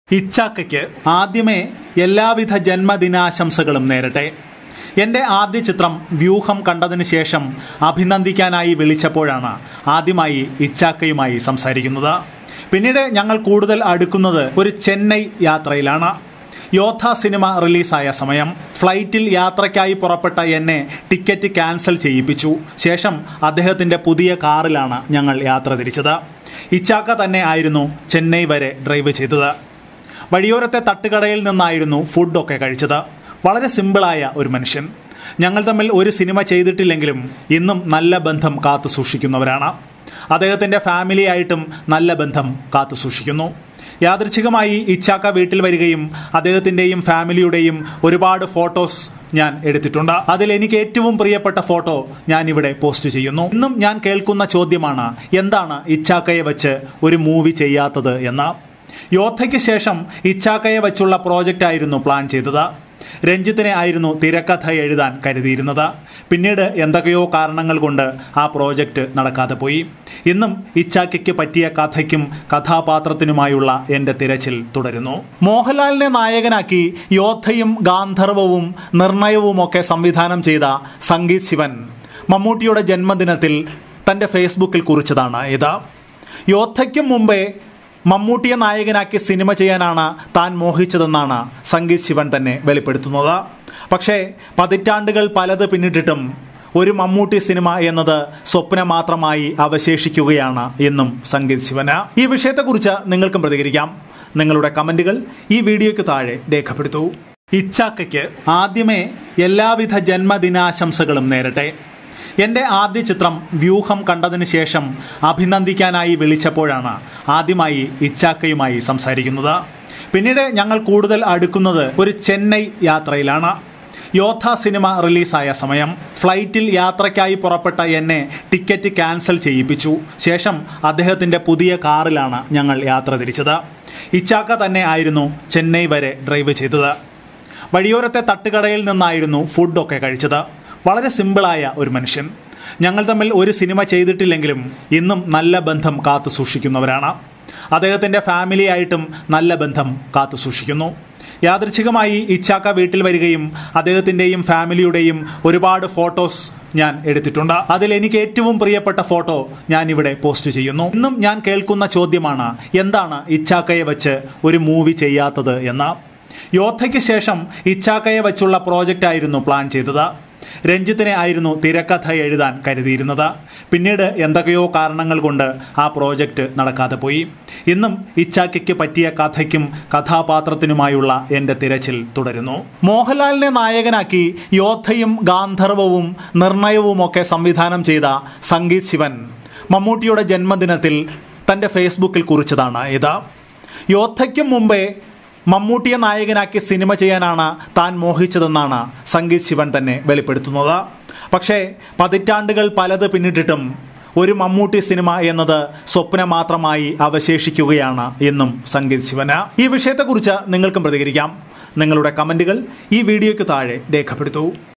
ഇച്ചാക്കയ്ക്ക് ആദ്യമേ എല്ലാവിധ ജന്മദിനാശംസകളും നേരട്ടെ എൻ്റെ ആദ്യ ചിത്രം വ്യൂഹം കണ്ടതിന് ശേഷം അഭിനന്ദിക്കാനായി വിളിച്ചപ്പോഴാണ് ആദ്യമായി ഇച്ചാക്കയുമായി സംസാരിക്കുന്നത് പിന്നീട് ഞങ്ങൾ കൂടുതൽ അടുക്കുന്നത് ഒരു ചെന്നൈ യാത്രയിലാണ് യോദ്ധ സിനിമ റിലീസായ സമയം ഫ്ലൈറ്റിൽ യാത്രയ്ക്കായി പുറപ്പെട്ട എന്നെ ടിക്കറ്റ് ക്യാൻസൽ ചെയ്യിപ്പിച്ചു ശേഷം അദ്ദേഹത്തിൻ്റെ പുതിയ കാറിലാണ് ഞങ്ങൾ യാത്ര തിരിച്ചത് ഇച്ചാക്ക തന്നെ ആയിരുന്നു ചെന്നൈ വരെ ഡ്രൈവ് ചെയ്തത് വഴിയോരത്തെ തട്ടുകടയിൽ നിന്നായിരുന്നു ഫുഡൊക്കെ കഴിച്ചത് വളരെ സിമ്പിളായ ഒരു മനുഷ്യൻ ഞങ്ങൾ തമ്മിൽ ഒരു സിനിമ ചെയ്തിട്ടില്ലെങ്കിലും ഇന്നും നല്ല ബന്ധം കാത്തു സൂക്ഷിക്കുന്നവരാണ് അദ്ദേഹത്തിൻ്റെ ഫാമിലിയായിട്ടും നല്ല ബന്ധം കാത്തു സൂക്ഷിക്കുന്നു യാദൃച്ഛികമായി ഇച്ചാക്ക വീട്ടിൽ വരികയും അദ്ദേഹത്തിൻ്റെയും ഫാമിലിയുടെയും ഒരുപാട് ഫോട്ടോസ് ഞാൻ എടുത്തിട്ടുണ്ട് അതിൽ എനിക്ക് ഏറ്റവും പ്രിയപ്പെട്ട ഫോട്ടോ ഞാൻ ഇവിടെ പോസ്റ്റ് ചെയ്യുന്നു ഇന്നും ഞാൻ കേൾക്കുന്ന ചോദ്യമാണ് എന്താണ് ഇച്ചാക്കയെ വെച്ച് ഒരു മൂവി ചെയ്യാത്തത് എന്ന് യോദ്ധയ്ക്ക് ശേഷം ഇച്ചാക്കയെ വച്ചുള്ള പ്രോജക്റ്റ് ആയിരുന്നു പ്ലാൻ ചെയ്തത് രഞ്ജിത്തിനെ ആയിരുന്നു തിരക്കഥ എഴുതാൻ കരുതിയിരുന്നത് പിന്നീട് എന്തൊക്കെയോ കാരണങ്ങൾ കൊണ്ട് ആ പ്രോജക്റ്റ് നടക്കാതെ പോയി ഇന്നും ഇച്ചാക്കയ്ക്ക് പറ്റിയ കഥയ്ക്കും കഥാപാത്രത്തിനുമായുള്ള എൻ്റെ തിരച്ചിൽ തുടരുന്നു മോഹൻലാലിനെ നായകനാക്കി യോദ്ധയും ഗാന്ധർവവും നിർണയവുമൊക്കെ സംവിധാനം ചെയ്ത സംഗീത് ശിവൻ മമ്മൂട്ടിയുടെ ജന്മദിനത്തിൽ തൻ്റെ ഫേസ്ബുക്കിൽ കുറിച്ചതാണ് ഇത് യോദ്ധയ്ക്കും മുമ്പേ മമ്മൂട്ടിയെ നായകനാക്കി സിനിമ ചെയ്യാനാണ് താൻ മോഹിച്ചതെന്നാണ് സംഗീത് ശിവൻ തന്നെ വെളിപ്പെടുത്തുന്നത് പക്ഷേ പതിറ്റാണ്ടുകൾ പലത് പിന്നിട്ടിട്ടും ഒരു മമ്മൂട്ടി സിനിമ എന്നത് സ്വപ്നം മാത്രമായി അവശേഷിക്കുകയാണ് എന്നും സംഗീത് ശിവന് ഈ വിഷയത്തെക്കുറിച്ച് നിങ്ങൾക്കും പ്രതികരിക്കാം നിങ്ങളുടെ കമന്റുകൾ ഈ വീഡിയോയ്ക്ക് താഴെ രേഖപ്പെടുത്തൂ ഇച്ചാക്കയ്ക്ക് ആദ്യമേ എല്ലാവിധ ജന്മദിനാശംസകളും നേരട്ടെ എൻ്റെ ആദ്യ ചിത്രം വ്യൂഹം കണ്ടതിന് ശേഷം അഭിനന്ദിക്കാനായി വിളിച്ചപ്പോഴാണ് ആദ്യമായി ഇച്ചാക്കയുമായി സംസാരിക്കുന്നത് പിന്നീട് ഞങ്ങൾ കൂടുതൽ അടുക്കുന്നത് ഒരു ചെന്നൈ യാത്രയിലാണ് യോദ്ധ സിനിമ റിലീസായ സമയം ഫ്ലൈറ്റിൽ യാത്രയ്ക്കായി പുറപ്പെട്ട എന്നെ ടിക്കറ്റ് ക്യാൻസൽ ചെയ്യിപ്പിച്ചു ശേഷം അദ്ദേഹത്തിൻ്റെ പുതിയ കാറിലാണ് ഞങ്ങൾ യാത്ര തിരിച്ചത് ഇച്ചാക്ക തന്നെ ആയിരുന്നു ചെന്നൈ വരെ ഡ്രൈവ് ചെയ്തത് വഴിയോരത്തെ തട്ടുകടയിൽ നിന്നായിരുന്നു ഫുഡൊക്കെ കഴിച്ചത് വളരെ സിമ്പിളായ ഒരു മനുഷ്യൻ ഞങ്ങൾ തമ്മിൽ ഒരു സിനിമ ചെയ്തിട്ടില്ലെങ്കിലും ഇന്നും നല്ല ബന്ധം കാത്തു സൂക്ഷിക്കുന്നവരാണ് അദ്ദേഹത്തിൻ്റെ ഫാമിലിയായിട്ടും നല്ല ബന്ധം കാത്തു സൂക്ഷിക്കുന്നു യാദൃച്ഛികമായി ഇച്ചാക്ക വീട്ടിൽ വരികയും അദ്ദേഹത്തിൻ്റെയും ഫാമിലിയുടെയും ഒരുപാട് ഫോട്ടോസ് ഞാൻ എടുത്തിട്ടുണ്ട് അതിൽ എനിക്ക് ഏറ്റവും പ്രിയപ്പെട്ട ഫോട്ടോ ഞാൻ ഇവിടെ പോസ്റ്റ് ചെയ്യുന്നു ഇന്നും ഞാൻ കേൾക്കുന്ന ചോദ്യമാണ് എന്താണ് ഇച്ചാക്കയെ വെച്ച് ഒരു മൂവി ചെയ്യാത്തത് എന്ന് യോദ്ധയ്ക്ക് ശേഷം ഇച്ചാക്കയെ വച്ചുള്ള പ്രോജക്റ്റ് ആയിരുന്നു പ്ലാൻ ചെയ്തത് രഞ്ജിത്തിനെ ആയിരുന്നു തിരക്കഥ എഴുതാൻ കരുതിയിരുന്നത് പിന്നീട് എന്തൊക്കെയോ കാരണങ്ങൾ കൊണ്ട് ആ പ്രോജക്റ്റ് നടക്കാതെ പോയി ഇന്നും ഇച്ചാക്കയ്ക്ക് പറ്റിയ കഥയ്ക്കും കഥാപാത്രത്തിനുമായുള്ള എൻ്റെ തിരച്ചിൽ തുടരുന്നു മോഹൻലാലിനെ നായകനാക്കി യോദ്ധയും ഗാന്ധർവവും നിർണയവുമൊക്കെ സംവിധാനം ചെയ്ത സംഗീത് ശിവൻ മമ്മൂട്ടിയുടെ ജന്മദിനത്തിൽ തൻ്റെ ഫേസ്ബുക്കിൽ കുറിച്ചതാണ് ഇത് യോദ്ധയ്ക്കും മുമ്പേ മമ്മൂട്ടിയെ നായകനാക്കി സിനിമ ചെയ്യാനാണ് താൻ മോഹിച്ചതെന്നാണ് സംഗീത് ശിവൻ തന്നെ വെളിപ്പെടുത്തുന്നത് പക്ഷേ പതിറ്റാണ്ടുകൾ പലത് പിന്നിട്ടിട്ടും ഒരു മമ്മൂട്ടി സിനിമ എന്നത് സ്വപ്നം മാത്രമായി അവശേഷിക്കുകയാണ് എന്നും സംഗീത് ശിവന് ഈ വിഷയത്തെക്കുറിച്ച് നിങ്ങൾക്കും പ്രതികരിക്കാം നിങ്ങളുടെ കമന്റുകൾ ഈ വീഡിയോയ്ക്ക് താഴെ രേഖപ്പെടുത്തൂ